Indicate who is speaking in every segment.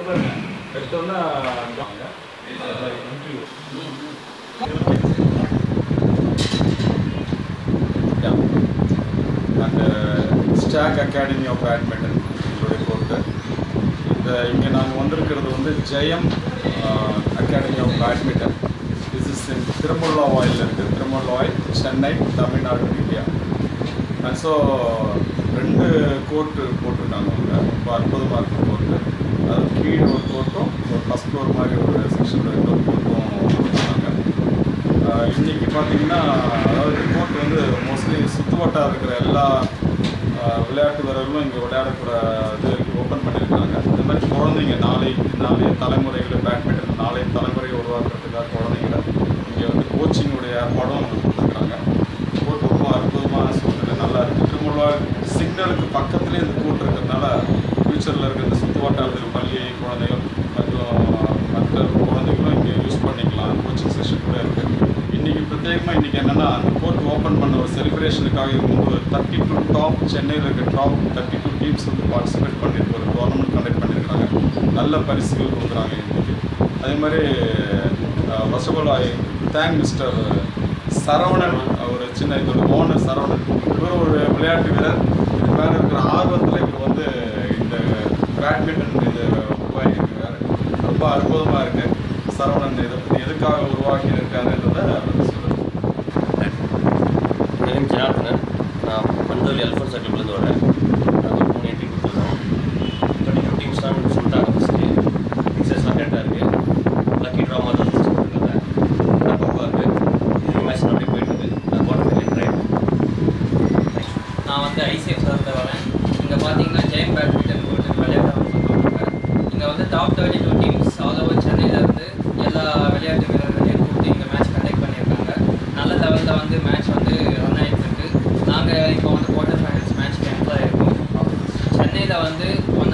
Speaker 1: எடுத்தோன்னா அந்த stock academy of badminton எங்களுடைய கோர்ட்டு இந்த இங்கே நாங்கள் வந்திருக்கிறது வந்து Jayam academy of badminton this is in திருமல்லாவாயில் இருக்குது திருமல்லாவாய் சென்னை தமிழ்நாடு இந்தியா ஸோ ரெண்டு கோர்ட்டு போட்டிருக்காங்க அவங்க ரொம்ப அற்புதமாக இருக்குது கோர்ட்டு அது கீழே ஒரு கோர்ட்டும் ஒரு ஃபஸ்ட் ஃப்ளோர் மாதிரி ஒரு செக்ஷனில் இன்னொரு கோர்ட்டும் போட்டிருக்காங்க ஆஹ் இன்னைக்கு பார்த்தீங்கன்னா அதாவது கோர்ட் வந்து மோஸ்ட்லி சுற்றுவட்டார இருக்கிற எல்லா ஆஹ் விளையாட்டு வீரர்களும் இங்கே விளையாடக்கூட இது ஓப்பன் பண்ணியிருக்காங்க இந்த மாதிரி குழந்தைங்க நாளை நாளைய தலைமுறைகளை பேட்மிண்டன் நாளைய தலைமுறையை உருவாக்குறதுக்காக குழந்தைங்களை இங்கே வந்து கோச்சிங்குடைய ஏற்பாடும் கொடுத்துருக்காங்க கோர்ட் ரொம்ப அற்புதமான சூழ்நிலை நல்லா இருக்குது திருமூலா சிக்னலுக்கு பக்கத்துலேயே இந்த கோர்ட் இருக்கிறதுனால ஃப்யூச்சரில் இருக்கிற இந்த சுற்று வட்டாரத்தில் பள்ளி குழந்தைகள் மற்றும் மற்ற குழந்தைகளும் இங்கே யூஸ் பண்ணிக்கலாம் கோச்சிங் செஷன் கூட இருக்குது இன்றைக்கி பிரத்யேகமாக இன்றைக்கி என்னென்னா அந்த கோர்ட் ஓப்பன் பண்ண ஒரு செலிப்ரேஷனுக்காக இவங்க வந்து ஒரு தேர்ட்டி டூ டாப் சென்னையில் இருக்க டாப் தேர்ட்டி டூ டீம்ஸ் வந்து பார்ட்டிசிபேட் பண்ணிட்டு ஒரு டோர்னமெண்ட் கண்டக்ட் பண்ணியிருக்காங்க நல்ல பரிசுகள் கொடுக்குறாங்க இன்றைக்கி அதே மாதிரி first of all I thank mister Saravanan ஒரு சின்ன இதோட ஓனர் சரவணன் இவர் ஒரு விளையாட்டு வீரர் இது மேலே இருக்கிற ஆர்வத்தில் இவர் வந்து இந்த பேட்மிண்டன் இது உருவாக்கியிருக்காரு ரொம்ப அற்புதமாக இருக்குது சரவணன் இதை பற்றி எதுக்காக உருவாக்கி இருக்காருன்றதை அவர் சொல்லுங்கள்
Speaker 2: நேம் ஜனார்தனன் நான் பந்தோலி அல்ஃபோன் சர்க்கிள்லேருந்து வரேன் நாங்கள் ஒரு மூணு என்ட்ரி கொடுத்துருக்கோம் தேர்ட்டி டூ டீம்ஸ் தான் சொல்லிட்டாங்க ஃபஸ்ட்டு பிக்சர்ஸ்லாம் கரெக்டாக இருக்குது லக்கி ட்ரா மாதிரி தான் சொல்லியிருக்காங்க நல்லா பக்கவாக இருக்குது மேட்ச் அப்படியே போயிட்டு இருக்கு நான் குவார்டர் ட்ரை
Speaker 3: நான் வந்து ஐசிஎஃப் சார்ந்த வரேன் இங்கே பார்த்தீங்கன்னா ஜெயம் பேட்மிண்டன் கோர்ட்டு விளையாட வந்திருக்காங்க இங்கே வந்து top thirty two teams all over சென்னையிலேருந்து எல்லா விளையாட்டு வீரர்களையும் கூப்பிட்டு இங்கே மேட்ச் கண்டக்ட் பண்ணியிருக்காங்க நல்ல லெவலில் வந்து மேட்ச் வந்து ரன் ஆகிட்டு இருக்கு நாங்கள் இப்போ வந்து குவார்டர் ஃபைனல்ஸ் மேட்ச் என்ட்ராக இருக்கோம் சென்னையில் வந்து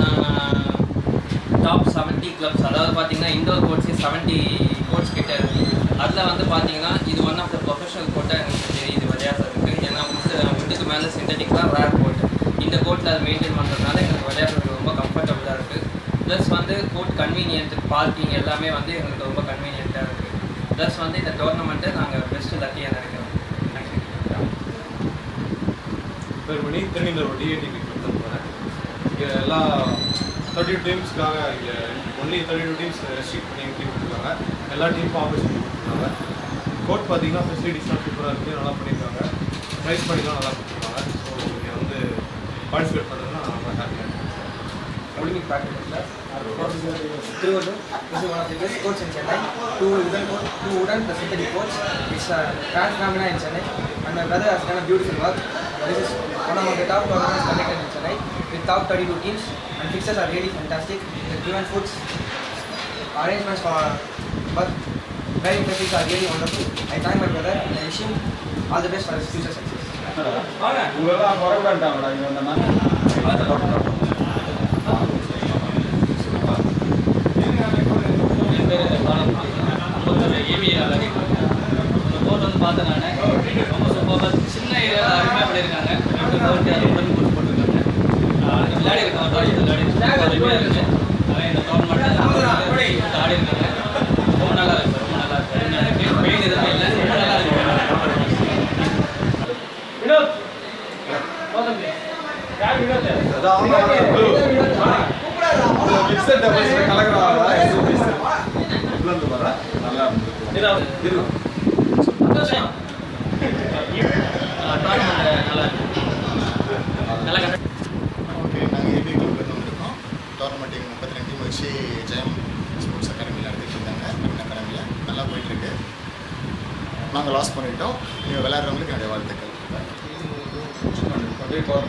Speaker 3: டாப் செவன்ட்டி கிளப்ஸ் அதாவது பார்த்தீங்கன்னா இண்டோர் கோர்ட்ஸே செவன்ட்டி கோர்ட்ஸ் கிட்ட இருக்கு அதில் வந்து பார்த்தீங்கன்னா இது ஒன் ஆஃப் த ப்ரொஃபஷனல் கோர்ட்டாக எனக்கு தெரியுது விளையாடுறதுக்கு ஏன்னா முட்டு முட்டுக்கு மேலே சிந்தட்டிக்லாம் ரேர் கோர்ட் இந்த கோர்ட்டில் அதை மெயின்டைன் பண்ணுறதுனால எங்களுக்கு விளையாடுறதுக்கு ரொம்ப கம்ஃபர்டபுளாக இருக்குது ப்ளஸ் வந்து கோர்ட் கன்வீனியன்ட் பார்க்கிங் எல்லாமே வந்து எங்களுக்கு ரொம்ப கன்வீனியண்ட்டாக இருக்குது ப்ளஸ் வந்து இந்த டோர்னமெண்ட்டை நாங்கள் பெஸ்ட்டு லக்கியாக நினைக்கிறோம் தேங்க்யூ
Speaker 4: பேர் பண்ணி திருநெல்வேலி டிஏடிபி கிளப் போகிறேன் இங்கே எல்லா தேர்ட்டி டூ டீம்ஸ்க்காக இங்கே only thirty two teams restrict பண்ணி என்ட்ரி கொடுத்துருக்காங்க எல்லா டீமுக்கும் ஆப்பர்ச்சுனிட்டி கொடுத்துருக்காங்க கோர்ட் பார்த்தீங்கன்னா ஃபெசிலிட்டிஸ்லாம் சூப்பராக இருக்குது நல்லா பண்ணியிருக்காங்க ப்ரைஸ் பண்ணிலாம் நல்லா கொடுத்துருக்காங்க ஸோ இங்கே வந்து பார்ட்டிசிபேட் பண்ணுறதுனா ரொம்ப ஹாப்பியாக இருக்கேன்
Speaker 5: Olympic badminton class. Thiruvallur. This is one of the best courts in Chennai. Two wooden court, two wooden plus synthetic courts. It's a grand phenomena in Chennai. And my brother has done a beautiful work. This is one of the top tournaments conducted in Chennai with top 32 teams. And fixtures are really fantastic. The given foods, arrangements for work, very facilities are really wonderful. I thank my brother and I wish him all the best for his future success.
Speaker 1: உங்களெல்லாம் குறைவேண்டாங்களா இங்கே வந்தோன்னா
Speaker 3: என் பேர் Balamuthu ஐம்பத்தொரு AVA அழகி இந்த boat வந்து பார்த்தேன் நான் ரொம்ப சூப்பராக சின்ன ஏரியாவில் அருமையாக பண்ணியிருக்காங்க ரெண்டு போட்டு அது உடன் போட்டு போட்டிருக்காங்க ஆஹ் விளையாடி இருக்கோம் ஒரு வாட்டி விளையாடி ரொம்ப அருமையாக இருக்குது அவன் இந்த டோர்னமெண்ட் ஆடி இருக்காங்க ரொம்ப நல்லா இருக்கு ரொம்ப நல்லா இருக்கு பெயின் எதுவுமே இல்லை ரொம்ப நல்லா இருக்கு வினோத்
Speaker 1: மிக்சர் டபுள்ஸ் கலக்கிறாங்களா உள்ளந்து வர நல்லா இருந்தது
Speaker 3: டோர்னமெண்ட் நல்லா இருக்கு நல்லா கண்டு
Speaker 6: ஓகே நாங்கள் ஏபி கிளப்லேருந்து வந்திருக்கோம் டோர்னமெண்ட் எங்கள் முப்பத்தி ரெண்டு டீம் வச்சு ஜெயம் ஸ்போர்ட்ஸ் அகாடமியில் நடத்திட்டு இருந்தாங்க ரவீன் அகாடமியில் நல்லா போயிட்டுருக்கு நாங்கள் லாஸ் பண்ணிட்டோம் நீங்கள் விளையாடுறவங்களுக்கு என்னுடைய வாழ்த்துக்கள்
Speaker 1: அப்படியே கவர்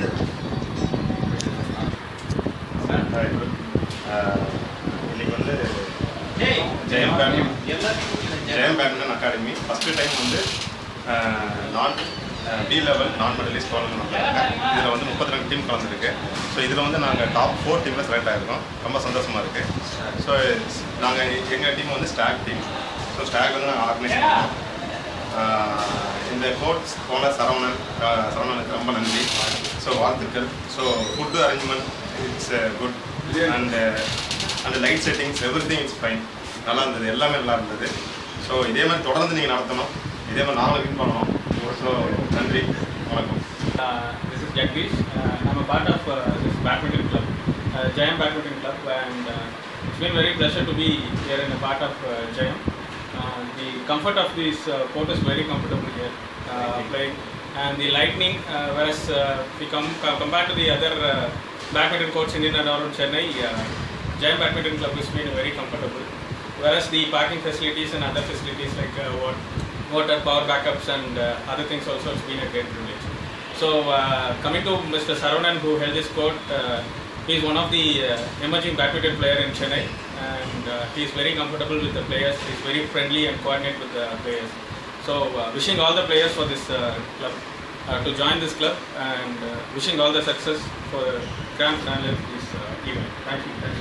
Speaker 7: இன்னைக்கு வந்து ஜெயம் பேட்மின் Jayam badminton academy first time வந்து நான் பி லெவல் நான் மெடலிஸ்ட் டோர்னமெண்ட் நடத்துறாங்க இதில் வந்து முப்பத்தி ரெண்டு டீம் கலந்துருக்கு ஸோ இதில் வந்து நாங்கள் டாப் ஃபோர் டீமில் செலக்ட் ஆகிருக்கோம் ரொம்ப சந்தோஷமாக இருக்குது ஸோ நாங்கள் எங்கள் டீம் வந்து ஸ்டாக் டீம் ஸோ ஸ்டாக் வந்து நாங்கள் ஆர்கனைஸ் பண்ணோம் ஆஹ் இந்த கோச் போன சரவணன் ஆஹ் சரவணனுக்கு ரொம்ப நன்றி ஸோ வாழ்த்துக்கள் so food arrangement it's good and அந்த light settings everything is fine நல்லா இருந்தது எல்லாமே நல்லா இருந்தது ஸோ இதே மாதிரி தொடர்ந்து நீங்கள் நடத்தணும் இதே மாதிரி நாங்களும் வின் பண்ணணும் ஸோ நன்றி வணக்கம்
Speaker 8: Uh, this is Jagdish. Uh, I'm a part of uh, this badminton club, uh, Jayam Badminton Club, and uh, it's been very pleasure to be here in a part of uh, Jayam. Uh, the comfort of this uh, court is very comfortable here uh, playing, and the lightning, uh, whereas uh, we come co- compared to the other uh, badminton courts in and around Chennai, uh, Jayam Badminton Club has been very comfortable. Whereas the parking facilities and other facilities like uh, what, water, power backups, and uh, other things also, it's been a great privilege. So uh, coming to Mr. Saravanan who held this court, uh, he is one of the uh, emerging badminton player in Chennai and uh, he is very comfortable with the players, he is very friendly and coordinate with the players. So uh, wishing all the players for this uh, club uh, to join this club and uh, wishing all the success for the grand finale of this uh, event. Thank you.